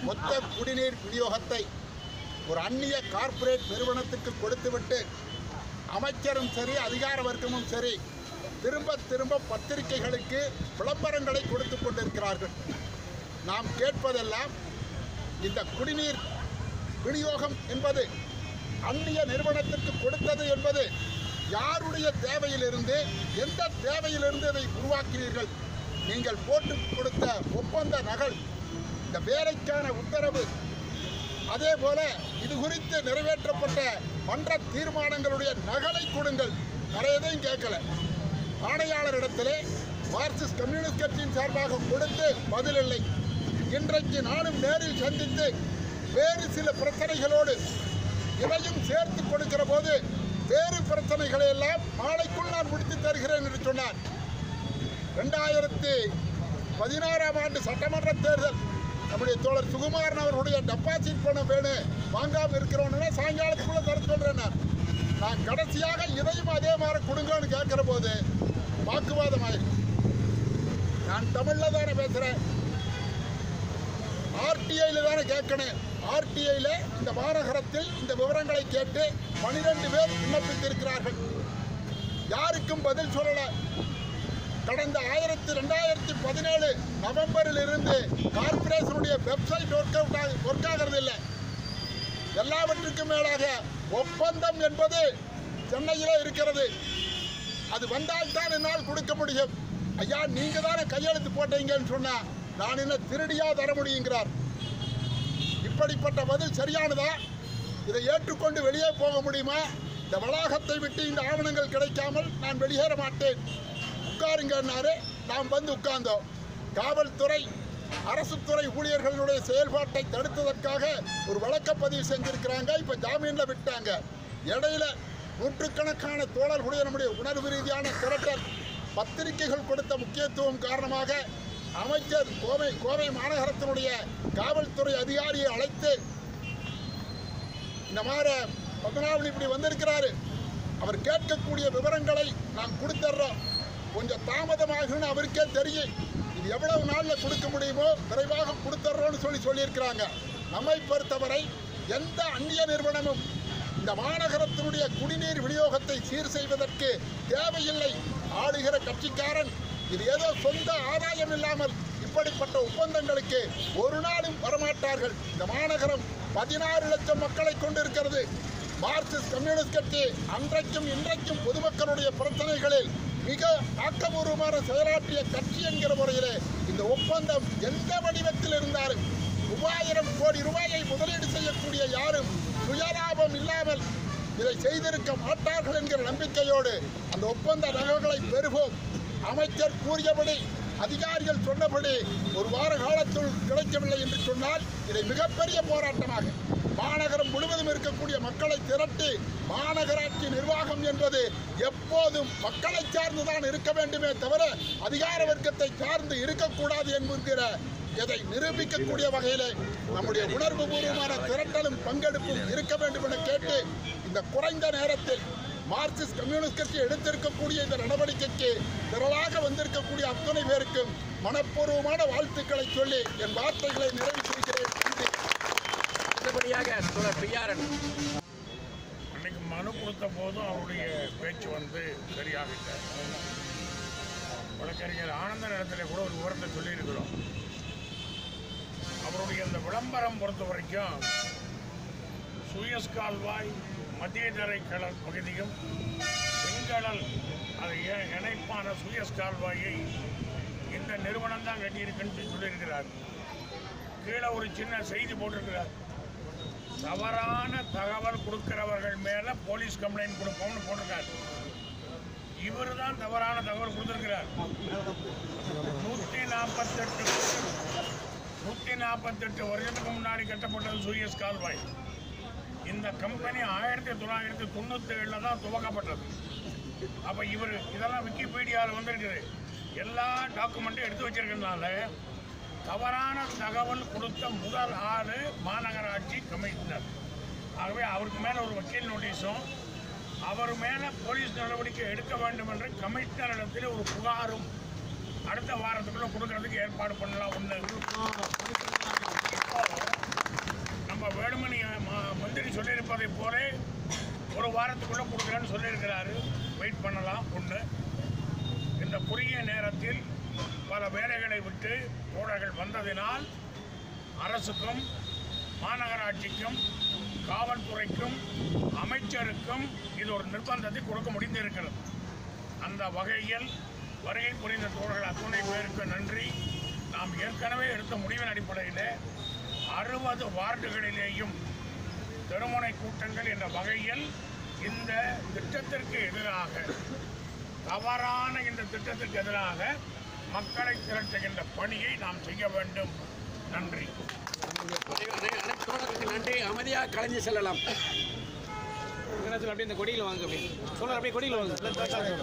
மொத்த குடிநீர் விநியோகத்தை ஒரு அந்நிய கார்ப்பரேட் நிறுவனத்துக்கு கொடுத்துவிட்டு அமைச்சரும் சரி அதிகார வர்க்கமும் சரி திரும்ப திரும்ப பத்திரிகைகளுக்கு விளம்பரங்களை கொடுத்து கொண்டிருக்கிறார்கள் நாம் கேட்பதெல்லாம் இந்த குடிநீர் விநியோகம் என்பது அந்நிய நிறுவனத்திற்கு கொடுத்தது என்பது யாருடைய தேவையிலிருந்து எந்த தேவையிலிருந்து இதை உருவாக்கினீர்கள் நீங்கள் போட்டு கொடுத்த ஒப்பந்த நகல் இந்த வேலைக்கான உத்தரவு அதே போல இது குறித்து நிறைவேற்றப்பட்ட மன்ற தீர்மானங்களுடைய நகலை கொடுங்கள் வேற எதையும் கேட்கல ஆணையாளரிடத்திலே மார்க்சிஸ்ட் கம்யூனிஸ்ட் கட்சியின் சார்பாக கொடுத்து பதிலில்லை இன்றைக்கு நானும் நேரில் சந்தித்து வேறு சில பிரச்சனைகளோடு இதையும் சேர்த்து கொடுக்கிற போது வேறு பிரச்சனைகளை எல்லாம் நாளைக்குள் நான் முடித்து தருகிறேன் என்று சொன்னார் ரெண்டாயிரத்தி பதினாறாம் ஆண்டு சட்டமன்ற தேர்தல் நம்முடைய தோழர் சுகுமாரன் அவர்களுடைய டெபாசிட் பணம் வேணும் வாங்காம இருக்கிறோன்னு சாயங்காலத்துக்குள்ள தர சொல்றேன் நான். நான் கடைசியாக இதையும் அதே மாதிரி கொடுங்கன்னு கேட்கிற போது வாக்குவாதம் ஆயிடுச்சு நான் தமிழ்ல தானே பேசுறேன் ஆர்டிஐல தானே கேட்கணும் ஆர்டிஐல இந்த மாநகரத்தில் இந்த விவரங்களை கேட்டு பனிரெண்டு பேர் விண்ணப்பித்திருக்கிறார்கள் யாருக்கும் பதில் சொல்லல கடந்த ஆயிரத்தி ரெண்டாயிரத்தி பதினேழு நவம்பரில் இருந்து கார்பரேஷனுடைய வெப்சைட் ஒர்க் அவுட் ஒர்க் ஆகிறது இல்லை எல்லாவற்றுக்கும் மேலாக ஒப்பந்தம் என்பது சென்னையிலே இருக்கிறது அது வந்தால்தான் என்னால் கொடுக்க முடியும் ஐயா நீங்க தானே கையெழுத்து போட்டீங்கன்னு சொன்னா நான் என்ன திருடியா தர முடியுங்கிறார் இப்படிப்பட்ட பதில் சரியானதா இதை ஏற்றுக்கொண்டு வெளியே போக முடியுமா இந்த வளாகத்தை விட்டு இந்த ஆவணங்கள் கிடைக்காமல் நான் வெளியேற மாட்டேன் உட்காருங்கன்னாரு நாம் வந்து உட்கார்ந்தோம் காவல்துறை அரசு துறை ஊழியர்களுடைய செயல்பாட்டை தடுத்ததற்காக ஒரு வழக்கப்பதிவு செஞ்சிருக்கிறாங்க இப்ப ஜாமீன்ல விட்டாங்க இடையில நூற்றுக்கணக்கான தோழர்களுடைய நம்முடைய உணர்வு ரீதியான திரட்டல் பத்திரிகைகள் கொடுத்த முக்கியத்துவம் காரணமாக அமைச்சர் கோவை கோவை மாநகரத்தினுடைய காவல்துறை அதிகாரியை அழைத்து இந்த மாதிரி பத்மநாபன் இப்படி வந்திருக்கிறாரு அவர் கேட்கக்கூடிய விவரங்களை நான் கொடுத்துட்றோம் கொஞ்சம் தாமதமாகும்னு அவருக்கே தெரியும் இது எவ்வளவு நாளில் கொடுக்க முடியுமோ விரைவாக கொடுத்துட்றோம்னு சொல்லி சொல்லியிருக்கிறாங்க நம்மை பொறுத்தவரை எந்த அந்நிய நிறுவனமும் இந்த மாநகரத்தினுடைய குடிநீர் விநியோகத்தை சீர் செய்வதற்கு தேவையில்லை ஆளுகிற கட்சிக்காரன் இது ஏதோ சொந்த ஆதாயம் இல்லாமல் இப்படிப்பட்ட ஒப்பந்தங்களுக்கு ஒரு நாளும் வரமாட்டார்கள் இந்த மாநகரம் பதினாறு லட்சம் மக்களை கொண்டிருக்கிறது மார்க்சிஸ்ட் கம்யூனிஸ்ட் கட்சி அன்றைக்கும் இன்றைக்கும் பொதுமக்களுடைய பிரச்சனைகளில் மிக ஆக்கபூர்வமான செயலாற்றிய கட்சி என்கிற முறையிலே இந்த ஒப்பந்தம் எந்த வடிவத்தில் இருந்தாலும் மூவாயிரம் கோடி ரூபாயை முதலீடு செய்யக்கூடிய யாரும் சுயலாபம் இல்லாமல் இதை செய்திருக்க மாட்டார்கள் என்கிற நம்பிக்கையோடு அந்த ஒப்பந்த நகல்களை பெறுவோம் அமைச்சர் கூறியபடி அதிகாரிகள் சொன்னபடி ஒரு வார காலத்துள் கிடைக்கவில்லை என்று சொன்னால் இதை மிகப்பெரிய போராட்டமாக மாநகரம் முழுவதும் இருக்கக்கூடிய மக்களை திரட்டி மாநகராட்சி நிர்வாகம் என்பது எப்போதும் மக்களை சார்ந்துதான் இருக்க வேண்டுமே தவிர அதிகார வர்க்கத்தை சார்ந்து இருக்கக்கூடாது என்கிற இதை நிரூபிக்கக்கூடிய வகையிலே நம்முடைய உணர்வு பூர்வமான திரட்டலும் பங்கெடுப்பும் இருக்க வேண்டும் என கேட்டு இந்த குறைந்த நேரத்தில் மார்க்சிஸ்ட் கம்யூனிஸ்ட் கட்சி எடுத்திருக்கக்கூடிய இந்த நடவடிக்கைக்கு திரளாக வந்திருக்கக்கூடிய அத்தனை பேருக்கும் மனப்பூர்வமான வாழ்த்துக்களை சொல்லி என் வார்த்தைகளை நிறைவு செய்கிறேன் நன்றி. அடுத்தபடியாக தோழர் பிஆர்என் அன்னைக்கு மனு கொடுத்த போதும் அவருடைய பேச்சு வந்து சரியாக இல்லை வழக்கறிஞர் ஆனந்தன் இடத்துல கூட ஒரு விவரத்தை சொல்லியிருக்கிறோம் அவருடைய அந்த விளம்பரம் பொறுத்த வரைக்கும் சுயஸ் கால்வாய் மத்திய தரை கடல் பகுதியும் செங்கடல் அது இ- இணைப்பான சுயஸ் கால்வாயை இந்த நிறுவனம் தான் கட்டியிருக்குன்னு சொல்லியிருக்கிறார் கீழே ஒரு சின்ன செய்தி போட்டிருக்கிறார் தவறான தகவல் கொடுக்கிறவர்கள் மேல போலீஸ் கம்ப்ளைண்ட் கொடுப்போம்னு போட்டிருக்காரு இவர் தான் தவறான தகவல் கொடுத்திருக்கிறார் நூத்தி நாற்பத்தெட்டு நூத்தி நாற்பத்தெட்டு வருஷத்துக்கு முன்னாடி கட்டப்பட்டது சூயஸ் கால்வாய் இந்த கம்பெனி ஆயிரத்தி தொள்ளாயிரத்தி தொண்ணூத்தி ஏழுல தான் துவக்கப்பட்டது அப்ப இவர் இதெல்லாம் விக்கிபீடியாவில் வந்திருக்குது எல்லா டாக்குமெண்ட்டும் எடுத்து வச்சிருக்கிறதுனால தவறான தகவல் கொடுத்த முதல் ஆளு மாநகராட்சி கமிஷனர் ஆகவே அவருக்கு மேல ஒரு வக்கீல் நோட்டீஸும் அவர் மேல போலீஸ் நடவடிக்கை எடுக்க வேண்டும் என்று கமிஷனரிடத்தில் ஒரு புகாரும் அடுத்த வாரத்துக்குள்ள கொடுக்கறதுக்கு ஏற்பாடு பண்ணலாம் ஒண்ணு இப்போ நாளைக்குள்ளே கொடுக்குறேன்னு சொல்லியிருக்கிறாரு வெயிட் பண்ணலாம் ஒன்று இந்த குறுகிய நேரத்தில் பல வேலைகளை விட்டு தோழர்கள் வந்ததினால் அரசுக்கும் மாநகராட்சிக்கும் காவல்துறைக்கும் அமைச்சருக்கும் இது ஒரு நிர்பந்தத்தை கொடுக்க முடிந்திருக்கிறது அந்த வகையில் வருகை புரிந்த தோழர்கள் அத்துணை பேருக்கு நன்றி நாம் ஏற்கனவே எடுத்த முடிவின் அடிப்படையில் அறுபது வார்டுகளிலேயும் தெருமுனை கூட்டங்கள் என்ற வகையில் இந்த திட்டத்திற்கு எதிராக தவறான இந்த திட்டத்திற்கு எதிராக மக்களை திரட்டுகின்ற பணியை நாம் செய்ய வேண்டும் நன்றி அனைத்து தோழர்களுக்கு நன்றி அமைதியாக கலைஞ்சு செல்லலாம் அப்படியே இந்த கொடியில் வாங்க அப்படியே சொல்லுங்க அப்படியே கொடியில் வாங்க